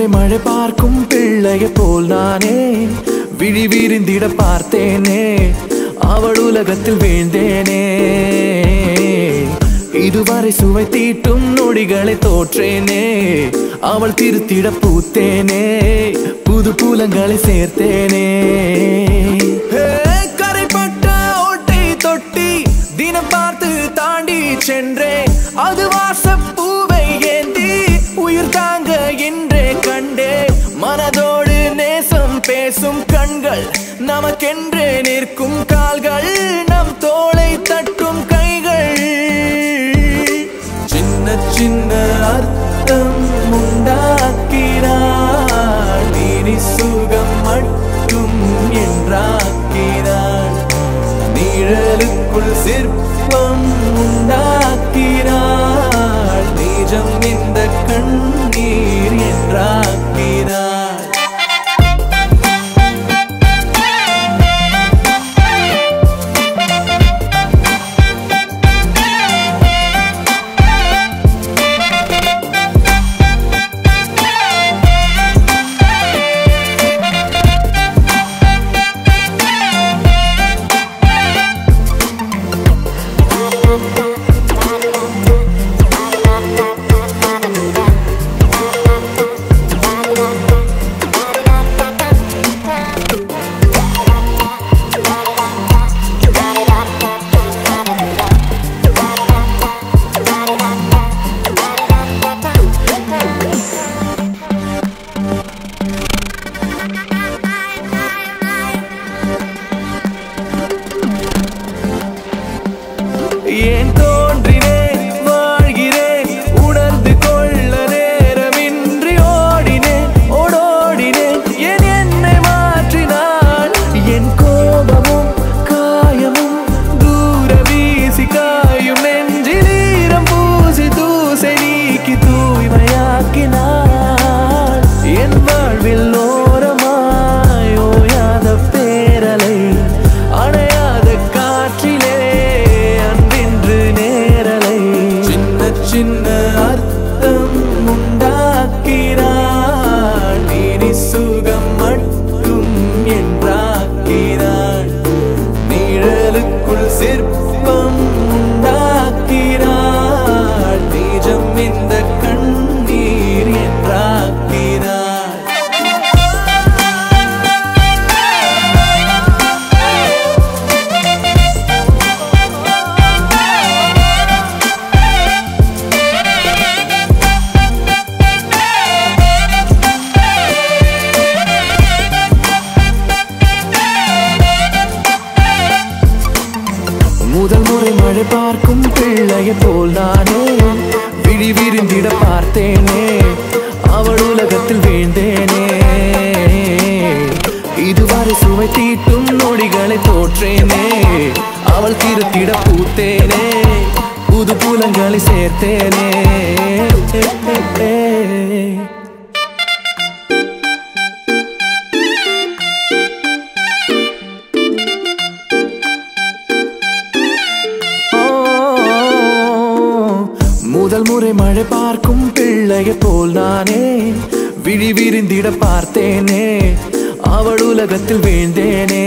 முறை மழை பார்க்கும் பிள்ளைய போல் நானே விழி விரிந்திட பார்த்தேனே அவள் உலகத்தில் வீழ்ந்தேனே இதுவரை சுவை தீட்டும் நொடிகளை தோற்றேனே அவள் திருத்திட பூத்தேனே புது புலங்களை சேர்த்தேனே ஹே, கரைப்பட்ட ஓட்டை தொட்டி தினம் பார்த்து தாண்டி சென்றேன் அது வாசப்பூவை ஏந்தி உயிர் தாங்க என்றே கண்டே மனதோடு நேசம் பேசும் கண்கள் நமக்கென்றே நிற்கும் கால்கள் நம் தோளை தட்டும் கைகள் சின்ன சின்ன அர்த்தம் உண்டாக்கிறாள் நீரி சுகம் மட்டும் என்றாக்கிறாள் நிழலுக்குள் சிற்பம் உண்டாக்கிறாள் நிஜம் இந்த கண்ணீர் என்றாக்கிறாள் ஏன் தோன்றினேன் வாழ்கிறேன் உணர்ந்து கொள்ள நேரமின்றி ஓடினேன் ஓடோடினேன் என் என்னை மாற்றினாள் என் கோபமும் காயமும் தூர வீசி காயும் நெஞ்சில் ஈரம் பூசி தூசை நீக்கி தூய்மையாக்கினாள் என் வாழ்வில் ஓரமாய் ஓயாத பேரலை அணையாத காற்றிலே அன்றின்று நேரலை சின்ன சின்ன அர்த்தம் உண்டாக்கிறாள் நீரி சுகம் மட்டும் என்றாக்கிறாள் நிழலுக்குள் சிற்பம் உண்டாக்கிறாள் நிஜம் இந்த கண்ணீர் என்றாக்கிறாள் முதல் முறை மழை பார்க்கும் பிள்ளைய போல் நானே விழி விரிந்திட பார்த்தேனே அவள் உலகத்தில் வீழ்ந்தேனே இதுவரை சுவை தீட்டும் நொடிகளை தோற்றேனே அவள் திருத்திட பூத்தேனே புது புலங்களை சேர்த்தேனே ஓ, முதல் முறை மழை பார்க்கும் பிள்ளைய போல் நானே விழி விரிந்திட பார்த்தேனே அவள் உலகத்தில் வீழ்ந்தேனே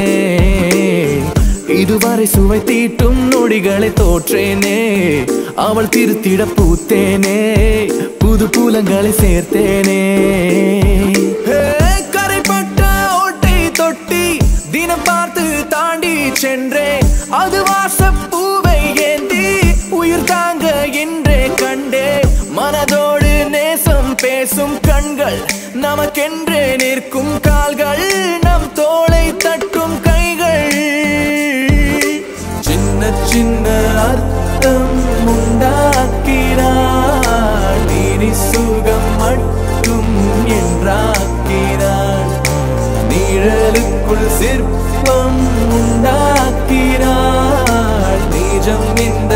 இதுவரை சுவை தீட்டும் நொடிகளை தோற்றேனே அவள் திருத்திட பூத்தேனே புது புலங்களை சேர்த்தேனே ஹே, கரைப்பட்ட ஓட்டை தொட்டி தினம் பார்த்து தாண்டி சென்றேன் அது வாசப்பூவை ஏந்தி உயிர் தாங்க என்றே கண்டே மனதோடு நேசம் பேசும் கண்கள் நமக்கென்றே நிற்கும் கால்கள் நம் தோளை தட்டும் கைகள் சின்ன சின்ன அர்த்தம் உண்டாக்கிறாள் நீரி சுகம் மட்டும் என்றாக்கிறாள் நிழலுக்குள் சிற்பம் உண்டாக்கிறாள் நிஜம் இந்த